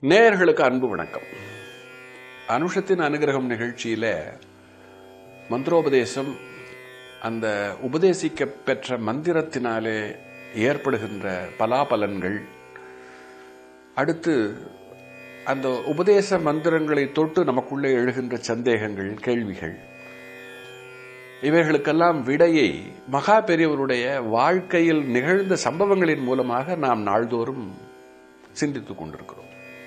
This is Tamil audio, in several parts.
நேயர்களுக்கு அன்பு வணக்கம் அனுஷத்தின் அனுகிரகம் நிகழ்ச்சியில மந்திரோபதேசம் அந்த உபதேசிக்க பெற்ற மந்திரத்தினாலே ஏற்படுகின்ற பலாபலன்கள் அடுத்து அந்த உபதேச மந்திரங்களை தொட்டு நமக்குள்ளே எழுகின்ற சந்தேகங்கள் கேள்விகள் இவைகளுக்கெல்லாம் விடையை மகா பெரியவருடைய வாழ்க்கையில் நிகழ்ந்த சம்பவங்களின் மூலமாக நாம் நாள்தோறும் சிந்தித்துக் கொண்டிருக்கிறோம்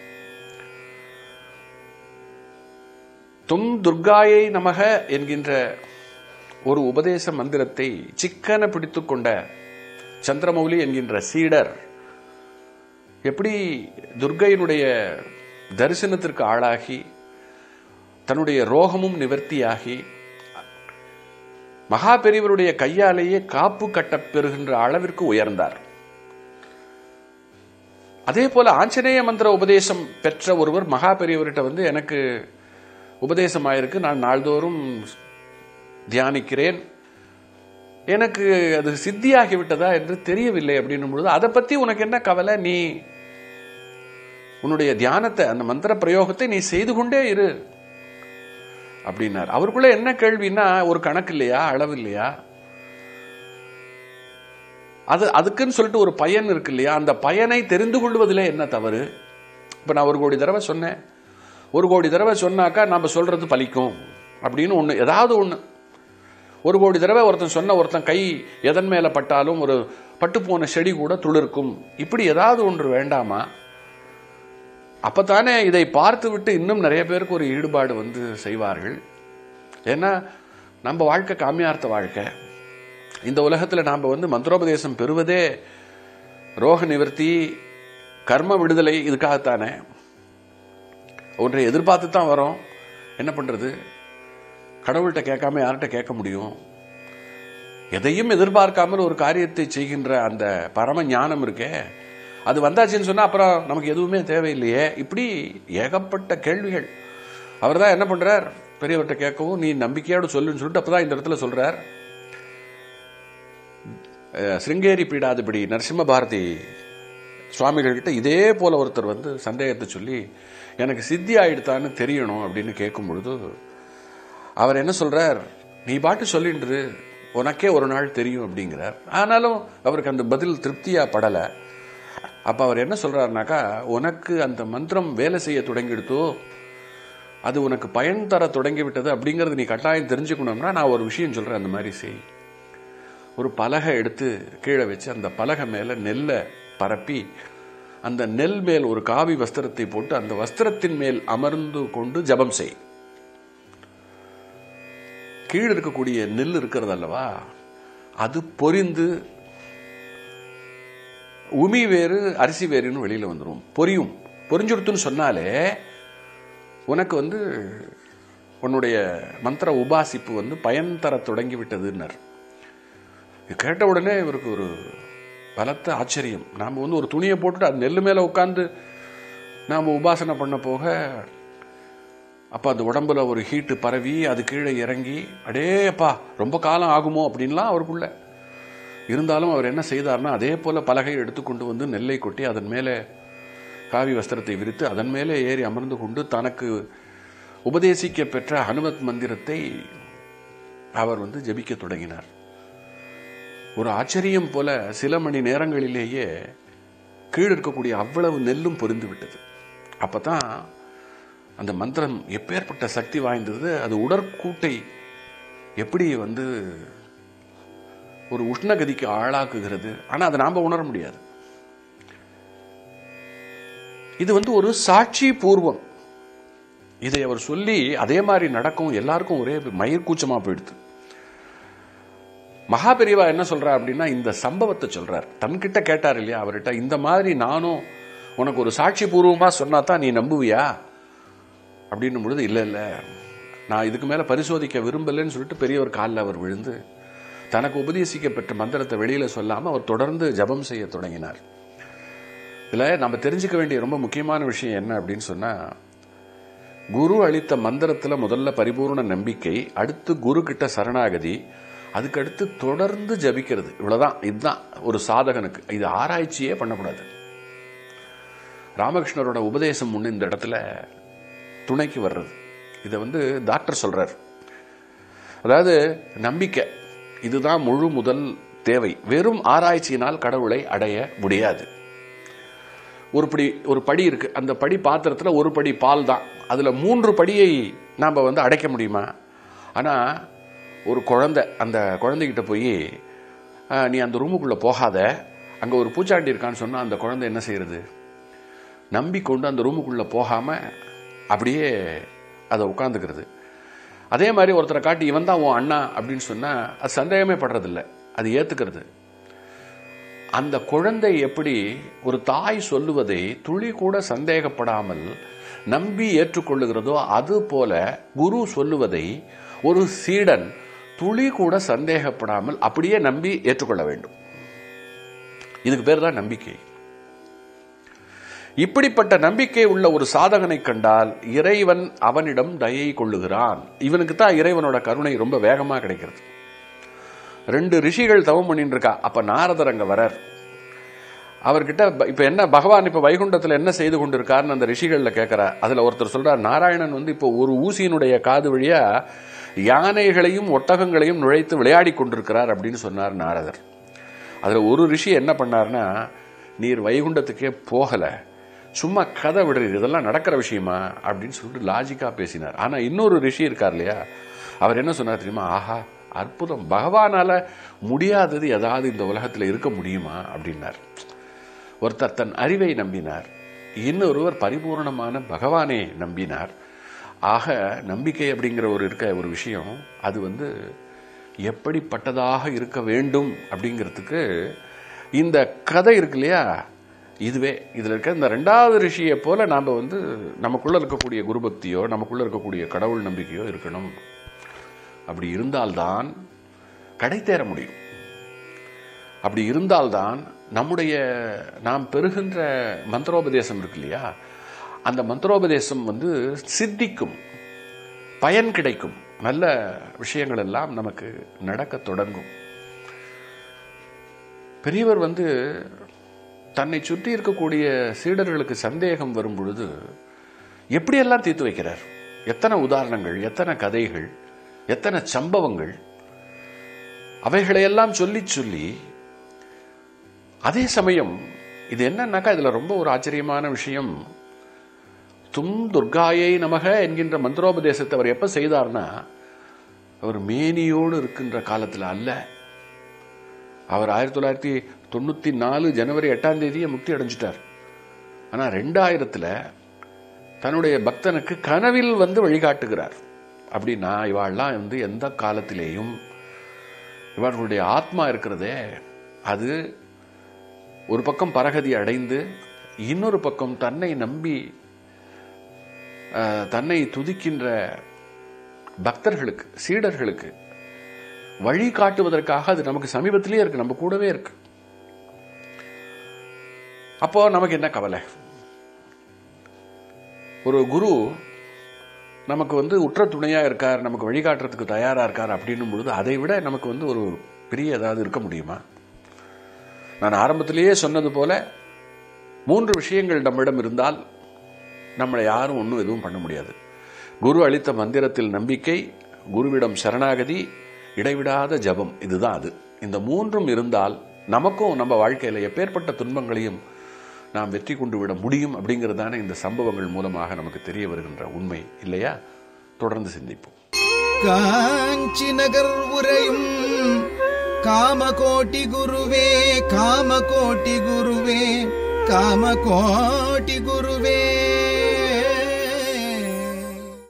தும் துர்காயை நமக என்கின்ற ஒரு உபதேச மந்திரத்தை சிக்கன பிடித்துக் கொண்ட சந்திரமௌலி என்கின்ற சீடர் எப்படி துர்கையினுடைய தரிசனத்திற்கு ஆளாகி தன்னுடைய ரோகமும் நிவர்த்தியாகி மகா பெரியவருடைய கையாலேயே காப்பு கட்டப் பெறுகின்ற அளவிற்கு உயர்ந்தார் அதே போல ஆஞ்சநேய மந்திர உபதேசம் பெற்ற ஒருவர் மகா பெரியவர்கிட்ட வந்து எனக்கு உபதேசம் ஆயிருக்கு நான் நாள்தோறும் தியானிக்கிறேன் எனக்கு அது சித்தியாகி விட்டதா என்று தெரியவில்லை அப்படின்னும் பொழுது அதை பத்தி உனக்கு என்ன கவலை நீ உன்னுடைய தியானத்தை அந்த மந்திர பிரயோகத்தை நீ செய்து கொண்டே இரு அப்படின்னார் அவருக்குள்ள என்ன கேள்வின்னா ஒரு கணக்கு இல்லையா அளவு இல்லையா அது அதுக்குன்னு சொல்லிட்டு ஒரு பயன் இருக்கு இல்லையா அந்த பயனை தெரிந்து கொள்வதில் என்ன தவறு இப்ப நான் ஒரு கோடி தடவை சொன்னேன் ஒரு கோடி தடவை சொன்னாக்கா நம்ம சொல்றது பலிக்கும் அப்படின்னு ஒண்ணு ஏதாவது ஒண்ணு ஒரு கோடி தடவை ஒருத்தன் சொன்ன ஒருத்தன் கை எதன் மேல பட்டாலும் ஒரு பட்டு போன செடி கூட துளிர்க்கும் இப்படி ஏதாவது ஒன்று வேண்டாமா அப்பத்தானே இதை பார்த்து விட்டு இன்னும் நிறைய பேருக்கு ஒரு ஈடுபாடு வந்து செய்வார்கள் ஏன்னா நம்ம வாழ்க்கை காமியார்த்த வாழ்க்கை இந்த உலகத்தில் நாம் வந்து மந்திரோபதேசம் பெறுவதே ரோக நிவர்த்தி கர்ம விடுதலை இதுக்காகத்தானே ஒன்றை எதிர்பார்த்து தான் வரோம் என்ன பண்றது கடவுள்கிட்ட கேட்காம யார்கிட்ட கேட்க முடியும் எதையும் எதிர்பார்க்காமல் ஒரு காரியத்தை செய்கின்ற அந்த பரம ஞானம் இருக்கே அது வந்தாச்சுன்னு சொன்னா அப்புறம் நமக்கு எதுவுமே தேவையில்லையே இப்படி ஏகப்பட்ட கேள்விகள் அவர் தான் என்ன பண்றார் பெரியவர்கிட்ட கேட்கவும் நீ நம்பிக்கையோடு சொல்லுன்னு சொல்லிட்டு அப்பதான் இந்த இடத்துல சொல்றார் அஹ், சிருங்கேரி பீடாதிபடி நரசிம்ம பாரதி சுவாமிகள் கிட்ட இதே போல ஒருத்தர் வந்து சந்தேகத்தை சொல்லி எனக்கு சித்தி ஆயிடுத்தான்னு தெரியணும் அப்படின்னு கேட்கும் பொழுது அவர் என்ன சொல்றார் நீ பாட்டு சொல்லின்று உனக்கே ஒரு நாள் தெரியும் அப்படிங்கிறார் ஆனாலும் அவருக்கு அந்த பதில் திருப்தியா படல அப்ப அவர் என்ன சொல்றாருனாக்கா உனக்கு அந்த மந்திரம் வேலை செய்ய தொடங்கிடுத்தோ அது உனக்கு பயன் தர தொடங்கி விட்டது அப்படிங்கறது நீ கட்டாயம் தெரிஞ்சுக்கணும்னா நான் ஒரு விஷயம் சொல்றேன் அந்த மாதிரி செய் ஒரு பலகை எடுத்து கீழே வச்சு அந்த பலகை மேல நெல்லை பரப்பி அந்த நெல் மேல் ஒரு காவி வஸ்திரத்தை போட்டு அந்த வஸ்திரத்தின் மேல் அமர்ந்து கொண்டு ஜபம் செய் கீழே இருக்கக்கூடிய நெல் இருக்கிறது அல்லவா அது பொரிந்து உமி வேறு அரிசி வேறுன்னு வெளியில வந்துடும் பொரியும் பொரிஞ்சுடுத்துன்னு சொன்னாலே உனக்கு வந்து உன்னுடைய மந்திர உபாசிப்பு வந்து பயன் தர தொடங்கி விட்டதுன்னர் இது கேட்ட உடனே இவருக்கு ஒரு பலத்த ஆச்சரியம் நாம் வந்து ஒரு துணியை போட்டுட்டு அது நெல் மேலே உட்காந்து நாம் உபாசனை பண்ண போக அப்போ அந்த உடம்புல ஒரு ஹீட்டு பரவி அது கீழே இறங்கி அடேப்பா ரொம்ப காலம் ஆகுமோ அப்படின்லாம் அவருக்குள்ள இருந்தாலும் அவர் என்ன செய்தார்னா அதே போல பலகையை எடுத்துக்கொண்டு வந்து நெல்லை கொட்டி அதன் மேலே காவி வஸ்திரத்தை விரித்து அதன் மேலே ஏறி அமர்ந்து கொண்டு தனக்கு உபதேசிக்க பெற்ற ஹனுமத் மந்திரத்தை அவர் வந்து ஜெபிக்க தொடங்கினார் ஒரு ஆச்சரியம் போல சில மணி நேரங்களிலேயே கீழ் இருக்கக்கூடிய அவ்வளவு நெல்லும் பொருந்து விட்டது அப்பதான் அந்த மந்திரம் எப்பேற்பட்ட சக்தி வாய்ந்தது அது உடற்கூட்டை எப்படி வந்து ஒரு உஷ்ணகதிக்கு ஆளாக்குகிறது ஆனா அதை நாம உணர முடியாது இது வந்து ஒரு சாட்சி பூர்வம் இதை அவர் சொல்லி அதே மாதிரி நடக்கும் எல்லாருக்கும் ஒரே மயிர்கூச்சமா போயிடுது மகா பெரியவா என்ன சொல்றா அப்படின்னா இந்த சம்பவத்தை சொல்றார் தன்கிட்ட கேட்டார் இல்லையா அவர்கிட்ட இந்த மாதிரி நானும் உனக்கு ஒரு சாட்சி பூர்வமா சொன்னா தான் நீ நம்புவியா அப்படின்னும் பொழுது இல்ல இல்ல நான் இதுக்கு மேல பரிசோதிக்க விரும்பலன்னு சொல்லிட்டு பெரியவர் காலில் அவர் விழுந்து தனக்கு உபதேசிக்க பெற்ற மந்திரத்தை வெளியில சொல்லாம அவர் தொடர்ந்து ஜபம் செய்ய தொடங்கினார் இதுல நம்ம தெரிஞ்சுக்க வேண்டிய ரொம்ப முக்கியமான விஷயம் என்ன அப்படின்னு சொன்னா குரு அளித்த மந்திரத்துல முதல்ல பரிபூர்ண நம்பிக்கை அடுத்து குரு கிட்ட சரணாகதி அதுக்கடுத்து தொடர்ந்து ஜபிக்கிறது இவ்வளவுதான் இதுதான் ஒரு சாதகனுக்கு இது ஆராய்ச்சியே பண்ணக்கூடாது ராமகிருஷ்ணரோட உபதேசம் ஒன்று இந்த இடத்துல துணைக்கு வர்றது இதை வந்து டாக்டர் சொல்றார் அதாவது நம்பிக்கை இதுதான் முழு முதல் தேவை வெறும் ஆராய்ச்சியினால் கடவுளை அடைய முடியாது ஒரு படி ஒரு படி இருக்கு அந்த படி பாத்திரத்துல ஒரு படி பால் தான் அதுல மூன்று படியை நாம வந்து அடைக்க முடியுமா ஆனா ஒரு குழந்தை அந்த குழந்தைகிட்ட போய் "ஆஹ், நீ அந்த ரூமுக்குள்ள போகாத அங்க ஒரு பூச்சாண்டி இருக்கான்னு சொன்னா அந்த குழந்தை என்ன செய்யறது நம்பிக்கொண்டு அந்த ரூமுக்குள்ள போகாம அப்படியே அதை உட்காந்துக்கிறது அதே மாதிரி ஒருத்தரை காட்டி இவன் தான் உன் அண்ணா அப்படின்னு சொன்னா அது சந்தேகமே படுறதில்ல அது ஏத்துக்கிறது அந்த குழந்தை எப்படி ஒரு தாய் சொல்லுவதை துளி கூட சந்தேகப்படாமல் நம்பி ஏற்றுக்கொள்ளுகிறதோ அது போல குரு சொல்லுவதை ஒரு சீடன் துளி கூட சந்தேகப்படாமல் அப்படியே நம்பி ஏற்றுக்கொள்ள வேண்டும் இதுக்கு பேர் தான் நம்பிக்கை இப்படிப்பட்ட நம்பிக்கை உள்ள ஒரு சாதகனை கண்டால் இறைவன் அவனிடம் தயை கொள்ளுகிறான் இவனுக்கு தான் இறைவனோட கருணை ரொம்ப வேகமா கிடைக்கிறது ரெண்டு ரிஷிகள் தவம் பண்ணிட்டு இருக்கா அப்ப நாரதர் அங்க வரார் அவர்கிட்ட ப- இப்ப என்ன பகவான் இப்ப வைகுண்டத்துல என்ன செய்து கொண்டிருக்காருன்னு அந்த ரிஷிகள்ல கேட்கிறா அதுல ஒருத்தர் சொல்றார் நாராயணன் வந்து இப்போ ஒரு ஊசியினுடைய காது வழியா யானைகளையும் ஒட்டகங்களையும் நுழைத்து விளையாடி கொண்டிருக்கிறார் அப்படின்னு சொன்னார் நாரதர் அதுல ஒரு ரிஷி என்ன பண்ணார்னா நீர் வைகுண்டத்துக்கே போகல சும்மா கதை விடுறீர் இதெல்லாம் நடக்கிற விஷயமா அப்படின்னு சொல்லிட்டு லாஜிக்கா பேசினார் ஆனா இன்னொரு ரிஷி இருக்கார் இல்லையா அவர் என்ன சொன்னார் தெரியுமா ஆஹா அற்புதம் பகவானால முடியாதது ஏதாவது இந்த உலகத்துல இருக்க முடியுமா அப்படின்னார் ஒருத்தர் தன் அறிவை நம்பினார் இன்னொருவர் பரிபூர்ணமான பகவானை நம்பினார் ஆக நம்பிக்கை அப்படிங்கிற ஒரு இருக்க ஒரு விஷயம் அது வந்து எப்படிப்பட்டதாக இருக்க வேண்டும் அப்படிங்கிறதுக்கு இந்த கதை இருக்கு இல்லையா இதுவே இதுல இருக்க இந்த ரெண்டாவது ரிஷியை போல நாம வந்து நமக்குள்ள இருக்கக்கூடிய குருபக்தியோ நமக்குள்ள இருக்கக்கூடிய கடவுள் நம்பிக்கையோ இருக்கணும் அப்படி இருந்தால்தான் கடை தேர முடியும் அப்படி இருந்தால்தான் நம்முடைய நாம் பெறுகின்ற மந்திரோபதேசம் இருக்கு இல்லையா அந்த மந்திரோபதேசம் வந்து சித்திக்கும் பயன் கிடைக்கும் நல்ல விஷயங்கள் எல்லாம் நமக்கு நடக்க தொடங்கும் பெரியவர் வந்து தன்னை சுற்றி இருக்கக்கூடிய சீடர்களுக்கு சந்தேகம் வரும் பொழுது எப்படியெல்லாம் தீர்த்து வைக்கிறார் எத்தனை உதாரணங்கள் எத்தனை கதைகள் எத்தனை சம்பவங்கள் அவைகளையெல்லாம் சொல்லி சொல்லி அதே சமயம் இது என்னன்னாக்கா இதுல ரொம்ப ஒரு ஆச்சரியமான விஷயம் தும் துர்காயை நமக என்கின்ற மந்திரோபதேசத்தை அவர் எப்ப செய்தார்னா அவர் மேனியோடு இருக்கின்ற காலத்துல அல்ல அவர் ஆயிரத்தி தொள்ளாயிரத்தி தொண்ணூத்தி நாலு ஜனவரி எட்டாம் தேதியே முக்தி அடைஞ்சிட்டார் ஆனா ரெண்டாயிரத்துல தன்னுடைய பக்தனுக்கு கனவில் வந்து வழிகாட்டுகிறார் அப்படின்னா இவாள்லாம் வந்து எந்த காலத்திலேயும் இவர்களுடைய ஆத்மா இருக்கிறதே அது ஒரு பக்கம் பரகதி அடைந்து இன்னொரு பக்கம் தன்னை நம்பி அஹ், தன்னை துதிக்கின்ற பக்தர்களுக்கு சீடர்களுக்கு வழி காட்டுவதற்காக அது நமக்கு சமீபத்திலேயே இருக்கு நம்ம கூடவே இருக்கு அப்போ நமக்கு என்ன கவலை ஒரு குரு நமக்கு வந்து உற்ற துணையா இருக்கார் நமக்கு வழிகாட்டுறதுக்கு தயாரா இருக்கார் அப்படின்னும் பொழுது அதை விட நமக்கு வந்து ஒரு பெரிய ஏதாவது இருக்க முடியுமா நான் ஆரம்பத்திலேயே சொன்னது போல மூன்று விஷயங்கள் நம்மிடம் இருந்தால் நம்மளை யாரும் ஒன்றும் எதுவும் பண்ண முடியாது குரு அளித்த மந்திரத்தில் நம்பிக்கை குருவிடம் சரணாகதி இடைவிடாத ஜபம் இதுதான் அது இந்த மூன்றும் இருந்தால் நமக்கும் நம்ம வாழ்க்கையில எப்பேற்பட்ட துன்பங்களையும் நாம் வெற்றி கொண்டு விட முடியும் அப்படிங்கிறதான இந்த சம்பவங்கள் மூலமாக நமக்கு தெரிய வருகின்ற உண்மை இல்லையா தொடர்ந்து சிந்திப்போம் காஞ்சி நகர் உரையும் காமகோட்டி குருவே காமகோட்டி குருவே காமகோட்டி குருவே